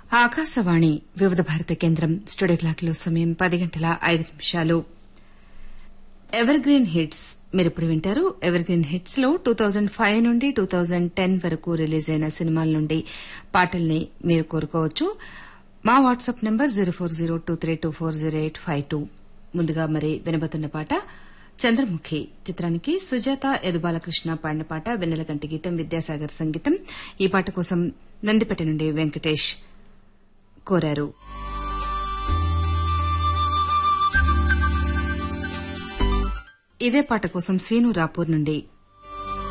ఆకాశవాణి వివిధ భారత కేంద్రం స్టూడియో క్లాక్లో సమయం పది గంటల ఐదు నిమిషాలు ఎవర్ గ్రీన్ హిట్స్ మీరు ఇప్పుడు వింటారు ఎవర్ గ్రీన్ హిట్స్ లో టూ థౌజండ్ ఫైవ్ నుండి టూ థౌజండ్ టెన్ వరకు రిలీజ్ అయిన సినిమాల నుండి పాటల్ని మీరు కోరుకోవచ్చు మా WhatsApp number zero four zero two three two four zero eight five two ముందుగా మరి వినబోతున్న పాట చంద్రముఖి చిత్రానికి సుజాత యదుబాలకృష్ణ పాడిన పాట వెన్నెలగంటి గీతం విద్యాసాగర్ సంగీతం ఈ పాట కోసం నందిపేట నుండి వెంకటేష్ కోరారు ఇదే పాట కోసం సీను రాపూర్ నుండి